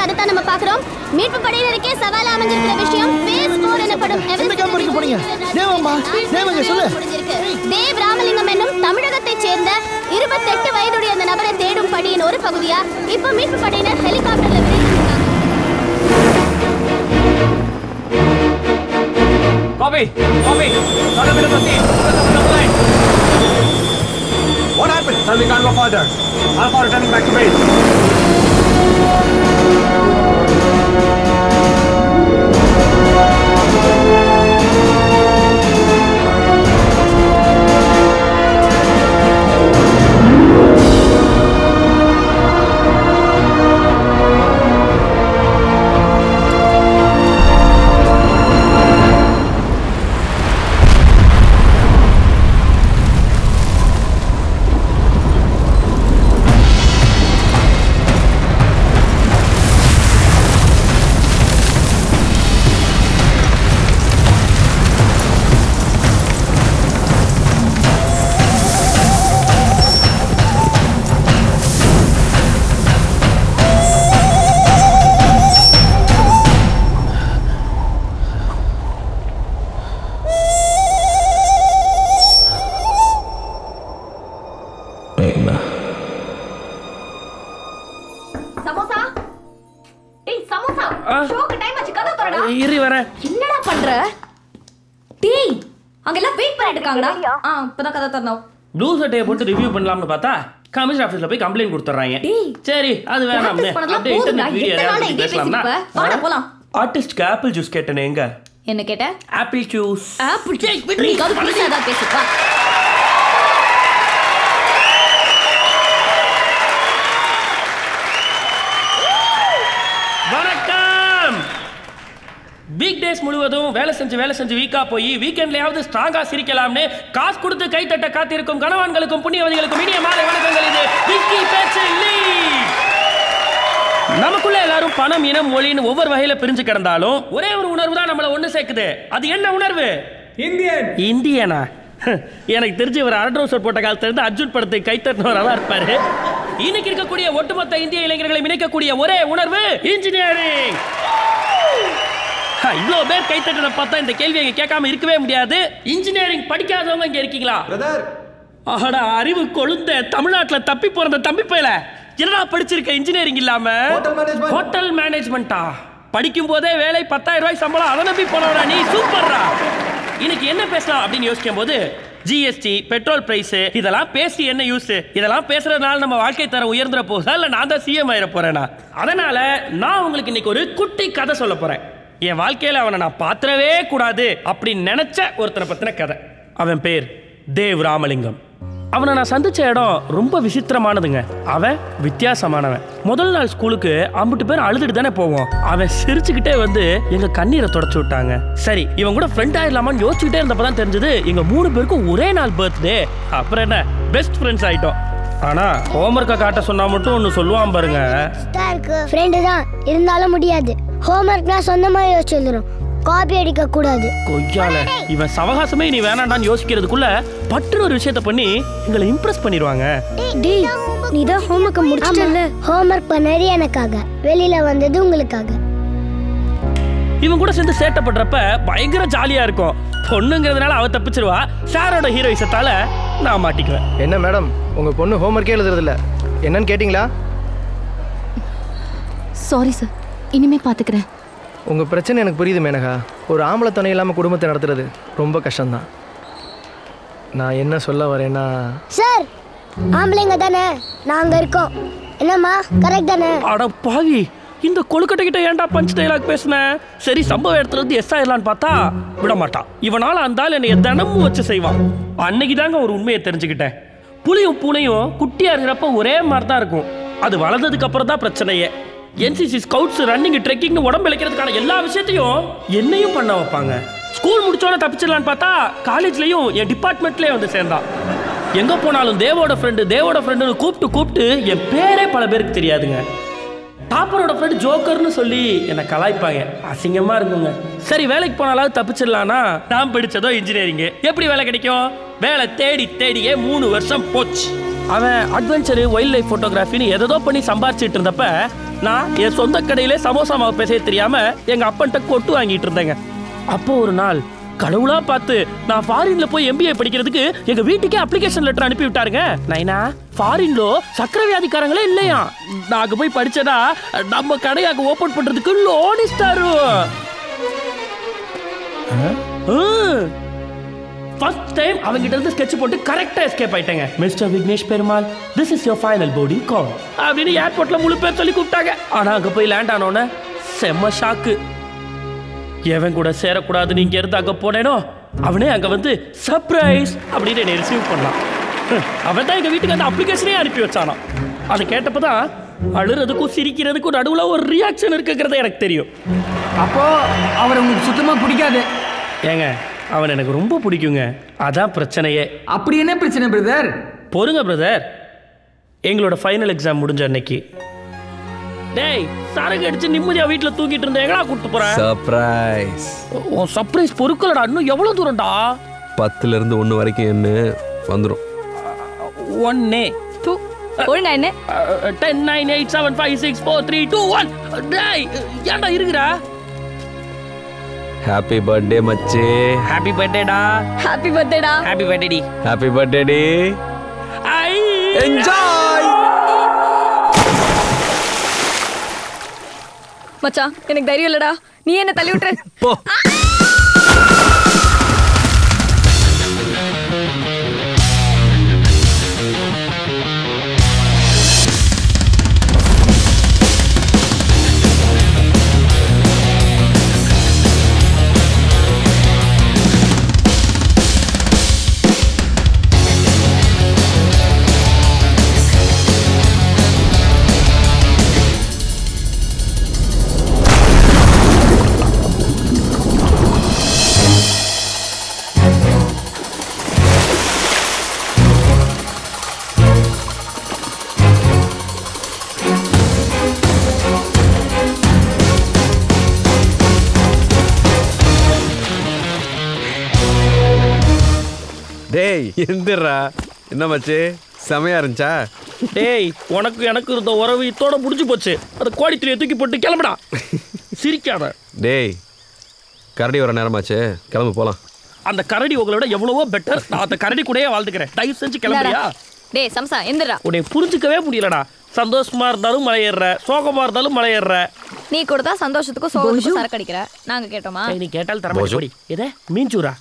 இருக்கு அதை தான் நம்ம பார்க்கிறோம் மீட்பு படையினருக்கே சவால் அமைஞ்சிருக்கிற விஷயம் ஃபேஸ் 4 எனப்படும் எந்த camp வரைக்கும் போனீங்க? தேவம்மா, தேவங்க, சொல்லு. தேவ் ராமலிங்கம் என்னும் தமிழகத்தைச் சேர்ந்த இருபத்தெட்டு வயதுடைய அந்த நபரை தேடும் பணியின் ஒரு பகுதியா இப்போ மீட்பு படையினர் ஹெலிகாப்டர்ல விரைந்திருக்காங்க Copy! Copy! Not a bit of a scene. line. What happened? Sir, we can't go further. Alpha returning back to base. Samosa டேய் சமோசா ஷோக்கு டைம் ஆச்சு கதை தரடா இரு வரேன் என்னடா பண்ற டேய் அங்கெல்லாம் வெயிட் பண்ணிட்டு இருக்காங்கடா ஆ இப்பதான் கதை தரணும் ப்ளூ சட்டையை போட்டு ரிவ்யூ பண்ணலாம்னு பார்த்தா கமிஷன் ஆஃபீஸ்ல போய் கம்ப்ளைண்ட் கொடுத்துட்றாங்க டேய். சரி அது வேணாம் Practice பண்ணதெல்லாம் அப்படியே போதும்டா. இன்டர்நெட் வீடியோ எத்தனை நாள் இதே பேசலாம்னா பேசிட்டு இருப்ப? வாடா, போலாம். ஆர்டிஸ்ட்க்கு ஆப்பிள் ஜூஸ் கேட்டேனே எங்க என்ன கேட்ட ஆப்பிள் ஜூஸ் ஆப்பிள் நீ காது புதுசா ஏதாவது பேசுப்பா வணக்கம் வீக் டேஸ் முழுவதும் வேலை செஞ்சு வேலை செஞ்சு வீக்கா போய் வீக்கெண்ட்லயாவது ஸ்ட்ராங்கா சிரிக்கலாம்னு காசு கொடுத்து கை தட்ட காத்திருக்கும் கணவான்களுக்கும் புண்ணியவதிகளுக்கும் இனிய மாலை வணக்கங்கள் இது விக்கி பேச்சு lead. நமக்குள்ள எல்லாரும் பணம் இனம் மொழின்னு ஒவ்வொரு வகையில பிரிஞ்சு கிடந்தாலும் ஒரே ஒரு உணர்வு தான் நம்மள ஒண்ணு சேர்க்குது அது என்ன உணர்வு இந்தியன் இந்தியனா எனக்கு தெரிஞ்சு இவர் அரட்ரோசர் போட்ட காலத்துல இருந்து அர்ஜுன் படத்தை கைத்தட்டினவராக இருப்பாரு இன்னைக்கு இருக்கக்கூடிய ஒட்டுமொத்த இந்திய இளைஞர்களை இணைக்கக்கூடிய ஒரே உணர்வு இன்ஜினியரிங் இவ்வளோ பேர் கைத்தட்டனை பார்த்தா இந்த கேள்வி இங்க கேட்காம இருக்கவே முடியாது இன்ஜினியரிங் படிக்காதவங்க இங்க இருக்கீங்களா ஆடா அறிவு கொழுந்த தமிழ்நாட்டுல தப்பி பிறந்த தம்பி போயல என்னடா படிச்சிருக்க இன்ஜினியரிங் இல்லாம ஹோட்டல் மேனேஜ்மெண்டா படிக்கும் போதே வேலை பத்தாயிரம் ரூபாய் சம்பளம் அதை நம்பி போனவரா நீ சூப்பர்ரா இன்னைக்கு என்ன பேசலாம் அப்படின்னு யோசிக்கும் போது ஜிஎஸ்டி பெட்ரோல் பிரைஸ் இதெல்லாம் பேசி என்ன யூஸ் இதெல்லாம் பேசுறதுனால நம்ம வாழ்க்கை தரம் உயர்ந்துற போதா இல்ல நான் தான் சிஎம் ஆயிர போறேனா அதனால நான் உங்களுக்கு இன்னைக்கு ஒரு குட்டி கதை சொல்ல போறேன் என் வாழ்க்கையில அவனை நான் பாத்திரவே கூடாது அப்படின்னு நினைச்ச ஒருத்தனை பத்தின கதை அவன் பேர் தேவ் ராமலிங்கம் அவனை நான் சந்திச்ச இடம் ரொம்ப விசித்திரமானதுங்க அவன் வித்தியாசமானவன் முதல் நாள் ஸ்கூலுக்கு அம்பிட்டு பேர் அழுதுட்டு தானே போவோம் அவன் சிரிச்சுக்கிட்டே வந்து எங்க கண்ணீரை தொடச்சு விட்டாங்க சரி இவன் கூட ஃப்ரெண்ட் ஆயிடலாமான்னு யோசிச்சுக்கிட்டே இருந்தப்ப தான் தெரிஞ்சது எங்க மூணு பேருக்கும் ஒரே நாள் பர்த்டே அப்புறம் என்ன பெஸ்ட் ஃப்ரெண்ட்ஸ் ஆயிட்டோம் ஆனா ஹோம்ஒர்க்கை காட்ட சொன்னா மட்டும் ஒன்று சொல்லுவான் பாருங்க இருக்கு ஃப்ரெண்டு தான் இருந்தாலும் முடியாது ஹோம்ஒர்க்லாம் சொந்தமா யோசிச்சு எழுதுறோம் காப்பி அடிக்க கூடாது கொய்யால இவன் சவகாசமே நீ வேணாண்டான்னு யோசிக்கிறதுக்குள்ள பட்டுன்னு ஒரு விஷயத்த பண்ணி எங்களை இம்ப்ரெஸ் பண்ணிடுவாங்க டேய் நீ தான் ஹோம்ஒர்க்கை முடிச்சிட்டல ஹோம்ஒர்க் பண்ணது எனக்காக வெளியில வந்தது உங்களுக்காக இவன் கூட சேர்ந்து சேட்டை பண்றப்ப பயங்கர ஜாலியா இருக்கும் பொண்ணுங்கிறதுனால அவ தப்பிச்சிருவா சாரோட ஹீரோயிசத்தால நான் மாட்டிக்குவேன் என்ன மேடம் உங்கள் பொண்ணு ஹோம்ஒர்க்கே எழுதுறதில்ல என்னன்னு கேட்டிங்களா சாரி சார் இனிமே பாத்துக்கிறேன் உங்கள் பிரச்சனை எனக்கு புரியுது மேனகா ஒரு ஆம்பளை துணை இல்லாமல் குடும்பத்தை நடத்துறது ரொம்ப கஷ்டம்தான் நான் என்ன சொல்ல வரேன்னா சார் ஆம்பளைங்க தானே நாங்க இருக்கோம் என்னம்மா கரெக்ட் தானே அட பாவி இந்த கொழுக்கட்டை கிட்ட ஏன்டா பஞ்ச் டைலாக் பேசுன சரி சம்பவ இடத்துல இருந்து எஸ் ஆயிடலான்னு பார்த்தா விட மாட்டான் இவனால அந்த ஆள் என்னை தினமும் வச்சு செய்வான் அன்னைக்கு தாங்க ஒரு உண்மையை தெரிஞ்சுக்கிட்டேன் புலியும் பூனையும் குட்டியா இருக்கிறப்ப ஒரே மாதிரி தான் இருக்கும் அது வளர்ந்ததுக்கு அப்புறம் தான் பிரச்சனையே என்சிசி ஸ்கவுட்ஸ் ரன்னிங் ட்ரெக்கிங் உடம்பு இழைக்கிறதுக்கான எல்லா விஷயத்தையும் என்னையும் பண்ண வைப்பாங்க ஸ்கூல் முடிச்சோன்னே தப்பிச்சிடலான்னு பார்த்தா காலேஜ்லயும் என் டிபார்ட்மெண்ட்லயே வந்து சேர்ந்தான் எங்க போனாலும் தேவோட ஃப்ரெண்டு தேவோட ஃப்ரெண்டுன்னு கூப்பிட்டு கூப்பிட்டு என் பேரே பல பேருக்கு தெரியாதுங்க டாப்பரோட ஃப்ரெண்ட் ஜோக்கர்னு சொல்லி என்னை கலாய்ப்பாங்க அசிங்கமா இருக்குங்க சரி வேலைக்கு போனாலாவது தப்பிச்சிடலான்னா நான் படிச்சதோ இன்ஜினியரிங் எப்படி வேலை கிடைக்கும் வேலை தேடி தேடியே மூணு வருஷம் போச்சு அவன் அட்வென்ச்சரு வைல்ட் லைஃப் ஃபோட்டோகிராஃபின்னு எதோ பண்ணி சம்பாரிச்சிட்டு இருந்தப்ப நான் என் சொந்த கடையிலே சமோசா மாவு பேச தெரியாம எங்க அப்பன்ட்ட கொட்டு வாங்கிட்டு இருந்தேங்க அப்போ ஒரு நாள் கடவுளா பார்த்து நான் ஃபாரின்ல போய் எம்பிஏ படிக்கிறதுக்கு எங்க வீட்டுக்கே அப்ளிகேஷன் லெட்டர் அனுப்பி விட்டாருங்க நைனா ஃபாரின்ல சக்கரை வியாதிக்காரங்களே இல்லையா நான் அங்க போய் படிச்சதா நம்ம கடையை அங்க ஓபன் பண்றதுக்கு லோன் இஸ்டாரு ஃபர்ஸ்ட் டைம் அவங்கிட்ட இருந்து ஸ்கெட்ச் போட்டு கரெக்டா எஸ்கேப் ஆயிட்டேங்க mister Vignesh Perumal this is your final boarding call அப்படின்னு ஏர்போர்ட்ல முழு பேர் சொல்லி கூப்பிட்டாங்க ஆனா அங்க போய் லேண்ட் ஆனோன்னே செம்ம ஷாக்கு எவன் கூட சேரக்கூடாதுன்னு இங்க இருந்து அங்க போனேனோ அவனே அங்க வந்து சர்ப்ரைஸ் அப்படின்னு என்னை ரிசீவ் பண்ணான் ஹம், அவன் தான் எங்க வீட்டுக்கு அந்த அப்ளிகேஷனே அனுப்பி வச்சானாம் அதை கேட்டப்பதான் அழுறதுக்கும் சிரிக்கிறதுக்கும் நடுவுல ஒரு ரியாக்ஷன் இருக்குங்கிறது எனக்கு தெரியும் அப்போ அவர் உங்களுக்கு சுத்தமா பிடிக்காது ஏங்க அவன் எனக்கு ரொம்ப பிடிக்குங்க அதான் பிரச்சனையே அப்படி என்ன பிரச்சனை பிரதர் பொறுங்க பிரதர் எங்களோட ஃபைனல் எக்ஸாம் முடிஞ்ச அன்னைக்கு டேய் சரக்கு அடிச்சு நிம்மதியா வீட்ல தூங்கிட்டு இருந்தேன் எங்கடா கூட்டு போறேன் சர்ப்ரைஸ் உன் சர்ப்ரைஸ் பொறுக்கலடா இன்னும் எவ்வளவு தூரம்டா பத்துல இருந்து ஒன்று வரைக்கும் என்ன வந்துடும் ஒன்னே தூ ஒழுங்கா என்ன ten nine eight seven five six four three two one டேய் ஏன்டா இருக்குடா ஹாப்பி பர்த்டே மச்சே ஹாப்பி பர்த்டேடா ஹாப்பி பர்த்டேடா ஹாப்பி பர்த்டே டி ஹாப்பி பர்த்டே டே ஐ என்ஜாய் மச்சான் எனக்கு தைரியம் இல்லடா நீ என்ன தள்ளி விட்டுரு போ டேய் எந்திரா என்ன மச்சே செமையா இருந்துச்சா டேய் உனக்கு எனக்கு இருந்த உறவு இத்தோட முடிஞ்சு போச்சு அது கோடித்துறையை தூக்கி போட்டு கிளம்புடா சிரிக்காத டேய் கரடி வர நேரமாச்சே கிளம்பு போலாம் அந்த கரடி உங்களை விட எவ்வளவோ பெட்டர் நான் அந்த கரடி கூடயே வாழ்ந்துக்கிறேன் தயவு செஞ்சு கிளம்புறியா டேய் சம்சா எந்திரா உன்னை புரிஞ்சுக்கவே முடியலடா சந்தோஷமா இருந்தாலும் மலையேற சோகமா இருந்தாலும் மலையேற நீ கூட தான் சந்தோஷத்துக்கும் சோகத்துக்கும் சரக்கு அடிக்கிற நாங்க கேட்டோமா நீ கேட்டால் தர போஜோ. மாட்டேன் எதே மீஞ்சூரா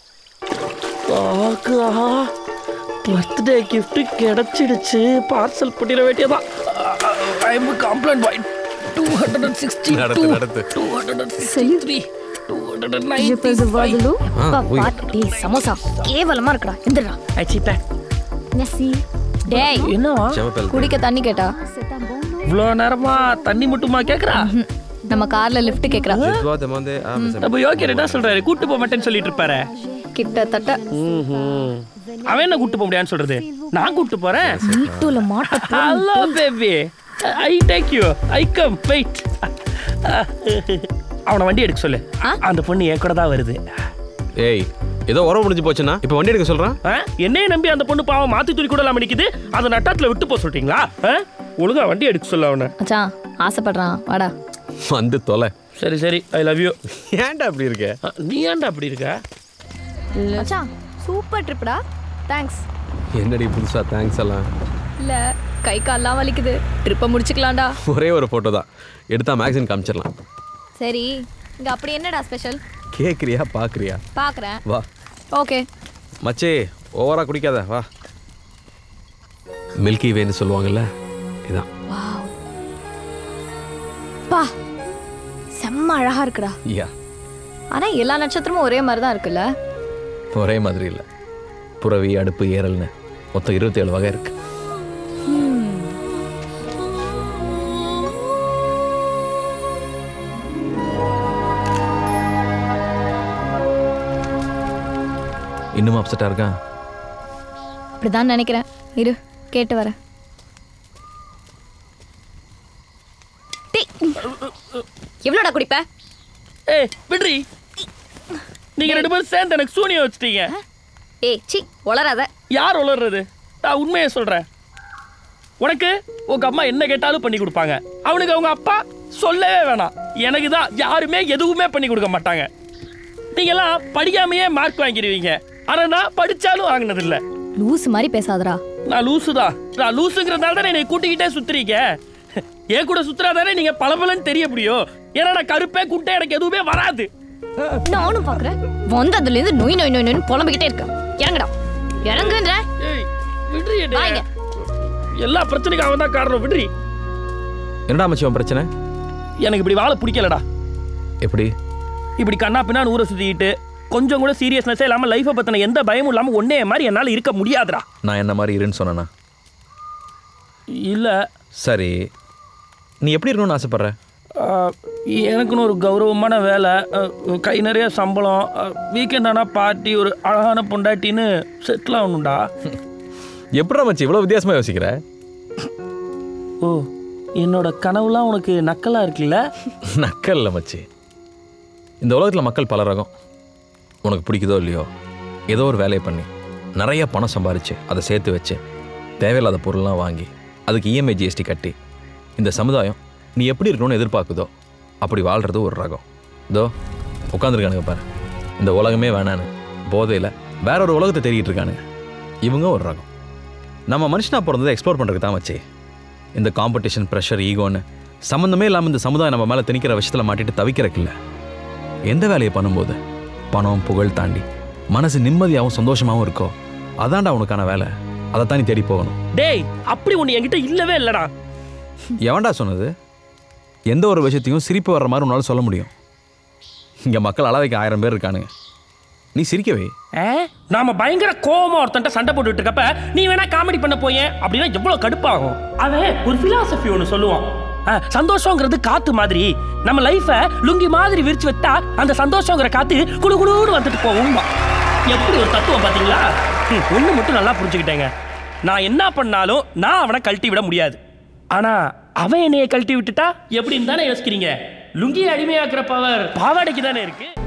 பர்த்டே gift கிடைச்சிடுச்சு பார்சல் பண்ணிட வேண்டியதான் I am complaint boy two hundred and sixty நடத்து, நடத்து. Two hundred and sixty three two hundred and ninety ஆ, போய். டேய் சமோசா கேவலமா இருக்குடா எந்திரா ஆச்சுட்டேன் டேய் என்னவா செமப்பல் குடிக்க தண்ணி கேட்டா இவ்வளோ நேரமா தண்ணி மட்டுமா கேக்குறா நம்ம கார்ல லிஃப்ட் கேக்குறா ஜெத்வா தமாந்தே ஆ மிஸ் நம்ம யோகியர் என்ன சொல்றாரு கூட்டு போக மாட்டேன்னு சொல்லிட்டு இருப்பாரு கிட்டத்தட்ட ம்ஹும். அவன் என்ன கூட்டு போக முடியாதுன்னு சொல்றது நான் கூட்டு போறேன் மீட்டூல மாட்ட hello baby I take you I come wait அவனை வண்டி எடுக்க சொல்லு அந்த பொண்ணு என் கூட தான் வருது ஏய் ஏதோ உறவு முடிஞ்சு போச்சுன்னா இப்போ வண்டி எடுக்க சொல்றான் ஆ? என்னைய நம்பி அந்த பொண்ணு பாவம் மாத்தி துணி கூட இல்லாம நிக்குது அதை நட்டாத்துல விட்டு போக சொல்றீங்களா ஆ? ஒழுங்கா வண்டி எடுக்க சொல்ல அவனை மச்சான் ஆசைப்படுறான் வாடா வந்து தொலை சரி சரி ஐ லவ் யூ ஏன்டா அப்படி இருக்க நீ ஏன்டா அப்படி இருக்க மச்சான் சூப்பர் ட்ரிப்டா தேங்க்ஸ் என்னடி புதுசா தேங்க்ஸ் எல்லாம் இல்ல கை கால்லாம் வலிக்குது ட்ரிப்பை முடிச்சுக்கலாம்டா ஒரே ஒரு ஃபோட்டோ தான் எடுத்தா மேக்சின் காமிச்சிடலாம் சரி இங்க அப்படி என்னடா ஸ்பெஷல் கேட்குறியா பார்க்குறியா பாக்குறேன் வா ஓகே மச்சே ஓவரா குடிக்காத வா மில்கி வேன்னு சொல்லுவாங்கல்ல இதான் பா செம்ம அழகா இருக்குடா யா ஆனா எல்லா நட்சத்திரமும் ஒரே மாதிரி தான் இருக்குல்ல ஒரே மாதிரி இல்லை புறவி அடுப்பு ஏரல்னு மொத்தம் இருபத்தேழு வகை இருக்கு இன்னும் அப்செட்டாக இருக்கா அப்படிதான் நினைக்கிறேன் இரு கேட்டு வரேன் டேய், எவ்வளோடா குடிப்ப ஏய் விட்ரி நீங்க ரெண்டு பேரும் சேர்ந்து எனக்கு சூனியம் வச்சிட்டீங்க ஏய் சி வளராத யார் உளறது நான் உண்மையை சொல்றேன் உனக்கு உங்க அம்மா என்ன கேட்டாலும் பண்ணி கொடுப்பாங்க அவனுக்கு அவங்க அப்பா சொல்லவே வேணாம் எனக்கு தான் யாருமே எதுவுமே பண்ணி கொடுக்க மாட்டாங்க நீங்கெல்லாம் படிக்காமையே மார்க் வாங்கிடுவீங்க ஆனா நான் படிச்சாலும் வாங்கினது இல்ல லூஸ் மாதிரி பேசாதடா நான் லூசு தான் நான் லூசுங்கிறதால தானே என்னை கூட்டிக்கிட்டே சுத்துறீங்க என் கூட சுத்துறாதானே நீங்க பளபளன்னு தெரிய முடியும் ஏன்னா நான் கருப்பே குட்டை எனக்கு எதுவுமே வராது நானும் பாக்குறேன் வந்ததுல இருந்து நொய் நொய் நொய் நொய்னு புலம்பிக்கிட்டே இருக்க இறங்குடா இறங்குன்ற ஏய், விட்ரி என்னை. வாங்க. எல்லா பிரச்சனைக்கும் அவன் தான் காரணம் விட்ரி என்னடா மச்சி உன் பிரச்சனை எனக்கு இப்படி வாழ பிடிக்கலடா எப்படி இப்படி கண்ணா பின்னான்னு ஊரை சுத்திக்கிட்டு கொஞ்சம் கூட சீரியஸ்னஸே இல்லாம லைஃபை பத்தின எந்த பயமும் இல்லாம ஒன்னே மாதிரி என்னால இருக்க முடியாதுடா நான் என்ன மாதிரி இருன்னு சொன்னேனா இல்ல சரி நீ எப்படி இருக்கணும்னு ஆசைப்படுற ஆஹ், எனக்குன்னு ஒரு கௌரவமான வேலை ஆஹ், கை நிறைய சம்பளம் வீக்கெண்ட் ஆனா பார்ட்டி ஒரு அழகான பொண்டாட்டின்னு செட்டில் ஆகணும்டா எப்படா மச்சி இவ்வளோ வித்தியாசமாக யோசிக்கிற ஓ என்னோட கனவுலாம் உனக்கு நக்கலா இருக்குல்ல நக்கல் இல்லை மச்சி இந்த உலகத்தில் மக்கள் பல ரகம் உனக்கு பிடிக்குதோ இல்லையோ ஏதோ ஒரு வேலையை பண்ணி நிறைய பணம் சம்பாரிச்சு அதை சேர்த்து வச்சு தேவையில்லாத பொருள்லாம் வாங்கி அதுக்கு இஎம்ஐ ஜிஎஸ்டி கட்டி இந்த சமுதாயம் நீ எப்படி இருக்கணும்னு எதிர்பார்க்குதோ அப்படி வாழ்கிறது ஒரு ரகம் இதோ உட்காந்துருக்கானுங்க பாரு இந்த உலகமே வேணான்னு போதையில் வேற ஒரு உலகத்தை தேடிட்டு இருக்கானுங்க இவங்க ஒரு ரகம் நம்ம மனுஷனா பிறந்ததை எக்ஸ்ப்ளோர் பண்ணுறதுக்கு தான் வச்சு இந்த காம்படிஷன் ப்ரெஷர் ஈகோன்னு சம்மந்தமே இல்லாமல் இந்த சமுதாயம் நம்ம மேலே திணிக்கிற விஷயத்தில் மாட்டிட்டு தவிக்கிறதுக்கு இல்லை எந்த வேலையை பண்ணும்போது பணம் புகழ் தாண்டி மனசு நிம்மதியாகவும் சந்தோஷமாகவும் இருக்கோ அதான்டா உனக்கான வேலை அதைத்தான் நீ தேடி போகணும் டேய் அப்படி ஒன்று என்கிட்ட இல்லவே இல்லடா எவன்டா சொன்னது எந்த ஒரு விஷயத்தையும் சிரிப்பு வர்ற மாதிரி உன்னால் சொல்ல முடியும் இங்கே மக்கள் அளவைக்கு ஆயிரம் பேர் இருக்கானுங்க நீ சிரிக்கவே ஆ? நாம பயங்கர கோவமா ஒருத்தன்ட்ட சண்டை போட்டுட்டு இருக்கப்ப நீ வேணா காமெடி பண்ண போயேன் அப்படின்னா எவ்வளவு கடுப்பாகும் அவன் ஒரு பிலாசபி ஒன்று சொல்லுவான் ஆ, சந்தோஷங்கிறது காத்து மாதிரி நம்ம லைஃபை லுங்கி மாதிரி விரிச்சு வச்சா அந்த சந்தோஷங்கிற காத்து குடு குடுன்னு வந்துட்டு போகும்பா எப்படி ஒரு தத்துவம் பாத்தீங்களா ம், ஒண்ணு மட்டும் நல்லா புரிஞ்சுக்கிட்டேங்க நான் என்ன பண்ணாலும் நான் அவனை கழட்டி விட முடியாது ஆனா அவன் என்னைய கழட்டி விட்டுட்டா எப்படின்னு தானே யோசிக்கிறீங்க லுங்கி அடிமையாக்குற பவர் பாவாடைக்கு தானே இருக்கு